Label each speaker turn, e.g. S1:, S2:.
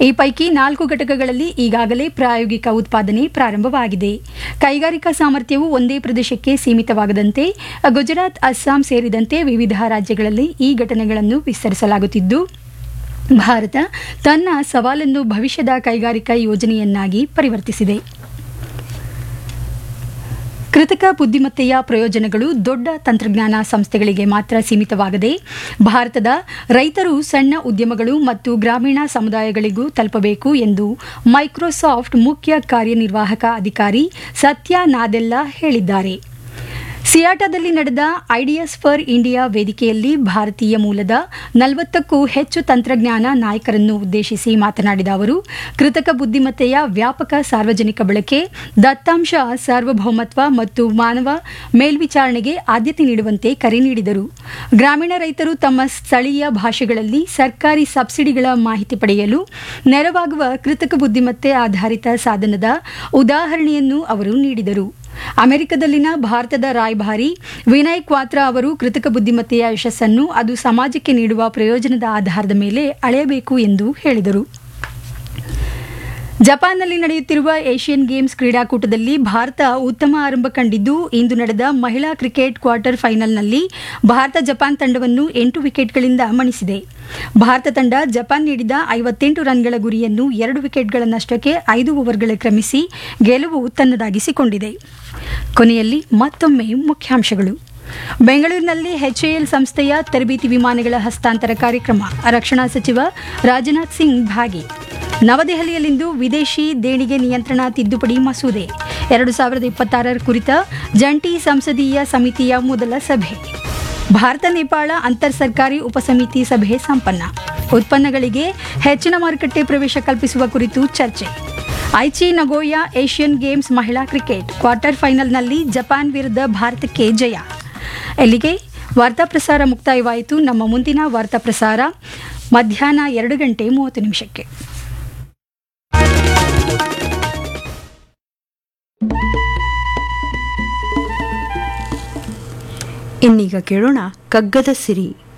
S1: ಈ ಪೈಕಿ ನಾಲ್ಕು ಘಟಕಗಳಲ್ಲಿ ಈಗಾಗಲೇ ಪ್ರಾಯೋಗಿಕ ಉತ್ಪಾದನೆ ಪ್ರಾರಂಭವಾಗಿದೆ ಕೈಗಾರಿಕಾ ಸಾಮರ್ಥ್ಯವು ಒಂದೇ ಪ್ರದೇಶಕ್ಕೆ ಸೀಮಿತವಾಗದಂತೆ ಗುಜರಾತ್ ಅಸ್ಸಾಂ ಸೇರಿದಂತೆ ವಿವಿಧ ರಾಜ್ಯಗಳಲ್ಲಿ ಈ ಘಟನೆಗಳನ್ನು ವಿಸ್ತರಿಸಲಾಗುತ್ತಿದ್ದು ಭಾರತ ತನ್ನ ಸವಾಲನ್ನು ಭವಿಷ್ಯದ ಕೈಗಾರಿಕಾ ಯೋಜನೆಯನ್ನಾಗಿ ಪರಿವರ್ತಿಸಿದೆ ಕೃತಕ ಬುದ್ಧಿಮತ್ತೆಯ ಪ್ರಯೋಜನಗಳು ದೊಡ್ಡ ತಂತ್ರಜ್ಞಾನ ಸಂಸ್ಥೆಗಳಿಗೆ ಮಾತ್ರ ಸೀಮಿತವಾಗದೆ ಭಾರತದ ರೈತರು ಸಣ್ಣ ಉದ್ಯಮಗಳು ಮತ್ತು ಗ್ರಾಮೀಣ ಸಮುದಾಯಗಳಿಗೂ ತಲುಪಬೇಕು ಎಂದು ಮೈಕ್ರೋಸಾಫ್ಟ್ ಮುಖ್ಯ ಕಾರ್ಯನಿರ್ವಾಹಕ ಅಧಿಕಾರಿ ಸತ್ಯ ನಾದೆಲ್ಲಾ ಹೇಳಿದ್ದಾರೆ ಸಿಯಾಟಾದಲ್ಲಿ ನಡೆದ ಐಡಿಯಾಸ್ ಫಾರ್ ಇಂಡಿಯಾ ವೇದಿಕೆಯಲ್ಲಿ ಭಾರತೀಯ ಮೂಲದ ನಲವತ್ತಕ್ಕೂ ಹೆಚ್ಚು ತಂತ್ರಜ್ಞಾನ ನಾಯಕರನ್ನು ಉದ್ದೇಶಿಸಿ ಮಾತನಾಡಿದ ಅವರು ಕೃತಕ ಬುದ್ಧಿಮತ್ತೆಯ ವ್ಯಾಪಕ ಸಾರ್ವಜನಿಕ ಬಳಕೆ ದತ್ತಾಂಶ ಸಾರ್ವಭೌಮತ್ವ ಮತ್ತು ಮಾನವ ಮೇಲ್ವಿಚಾರಣೆಗೆ ಆದ್ಯತೆ ನೀಡುವಂತೆ ಕರೆ ನೀಡಿದರು ಗ್ರಾಮೀಣ ರೈತರು ತಮ್ಮ ಸ್ಥಳೀಯ ಭಾಷೆಗಳಲ್ಲಿ ಸರ್ಕಾರಿ ಸಬ್ಸಿಡಿಗಳ ಮಾಹಿತಿ ಪಡೆಯಲು ನೆರವಾಗುವ ಕೃತಕ ಬುದ್ಧಿಮತ್ತೆ ಆಧಾರಿತ ಸಾಧನದ ಉದಾಹರಣೆಯನ್ನು ಅವರು ನೀಡಿದರು ಅಮೆರಿಕದಲ್ಲಿನ ಭಾರತದ ರಾಯಭಾರಿ ವಿನಯ್ ಕ್ವಾತ್ರಾ ಅವರು ಕೃತಕ ಬುದ್ಧಿಮತ್ತೆಯ ಯಶಸ್ಸನ್ನು ಅದು ಸಮಾಜಕ್ಕೆ ನೀಡುವ ಪ್ರಯೋಜನದ ಆಧಾರದ ಮೇಲೆ ಅಳೆಯಬೇಕು ಎಂದು ಹೇಳಿದರು ಜಪಾನ್ನಲ್ಲಿ ನಡೆಯುತ್ತಿರುವ ಏಷ್ಯನ್ ಗೇಮ್ಸ್ ಕ್ರೀಡಾಕೂಟದಲ್ಲಿ ಭಾರತ ಉತ್ತಮ ಆರಂಭ ಕಂಡಿದ್ದು ಇಂದು ನಡೆದ ಮಹಿಳಾ ಕ್ರಿಕೆಟ್ ಕ್ವಾರ್ಟರ್ ಫೈನಲ್ನಲ್ಲಿ ಭಾರತ ಜಪಾನ್ ತಂಡವನ್ನು ಎಂಟು ವಿಕೆಟ್ಗಳಿಂದ ಮಣಿಸಿದೆ ಭಾರತ ತಂಡ ಜಪಾನ್ ನೀಡಿದ ಐವತ್ತೆಂಟು ರನ್ಗಳ ಗುರಿಯನ್ನು ಎರಡು ವಿಕೆಟ್ಗಳ ನಷ್ಟಕ್ಕೆ ಐದು ಓವರ್ಗಳ ಕ್ರಮಿಸಿ ಗೆಲುವು ತನ್ನದಾಗಿಸಿಕೊಂಡಿದೆ ಕೊನೆಯಲ್ಲಿ ಮತ್ತೊಮ್ಮೆ ಮುಖ್ಯಾಂಶಗಳು ಬೆಂಗಳೂರಿನಲ್ಲಿ ಎಚ್ಎಎಲ್ ಸಂಸ್ಥೆಯ ತರಬೇತಿ ವಿಮಾನಗಳ ಹಸ್ತಾಂತರ ಕಾರ್ಯಕ್ರಮ ರಕ್ಷಣಾ ಸಚಿವ ರಾಜನಾಥ್ ಸಿಂಗ್ ಭಾಗಿ ನವದೆಹಲಿಯಲ್ಲಿಂದು ವಿದೇಶಿ ದೇಣಿಗೆ ನಿಯಂತ್ರಣ ತಿದ್ದುಪಡಿ ಮಸೂದೆ ಎರಡು ಸಾವಿರದ ಇಪ್ಪತ್ತಾರರ ಕುರಿತ ಜಂಟಿ ಸಂಸದೀಯ ಸಮಿತಿಯ ಮೊದಲ ಸಭೆ ಭಾರತ ನೇಪಾಳ ಅಂತರ್ ಸರ್ಕಾರಿ ಉಪಸಮಿತಿ ಸಭೆ ಸಂಪನ್ನ ಉತ್ಪನ್ನಗಳಿಗೆ ಹೆಚ್ಚಿನ ಮಾರುಕಟ್ಟೆ ಪ್ರವೇಶ ಕಲ್ಪಿಸುವ ಕುರಿತು ಚರ್ಚೆ ಐಚಿ ನಗೋಯಾ ಏಷ್ಯನ್ ಗೇಮ್ಸ್ ಮಹಿಳಾ ಕ್ರಿಕೆಟ್ ಕ್ವಾರ್ಟರ್ ಫೈನಲ್ನಲ್ಲಿ ಜಪಾನ್ ವಿರುದ್ಧ ಭಾರತಕ್ಕೆ ಜಯ ಎಲ್ಲಿಗೆ ವಾರ್ತಾ ಪ್ರಸಾರ ಮುಕ್ತಾಯವಾಯಿತು ನಮ್ಮ ಮುಂದಿನ ವಾರ್ತಾ ಪ್ರಸಾರ ಮಧ್ಯಾಹ್ನ ಎರಡು ಗಂಟೆ ಮೂವತ್ತು ನಿಮಿಷಕ್ಕೆ
S2: ಇನ್ನೀಗ ಕೇಳೋಣ ಕಗ್ಗದ ಸಿರಿ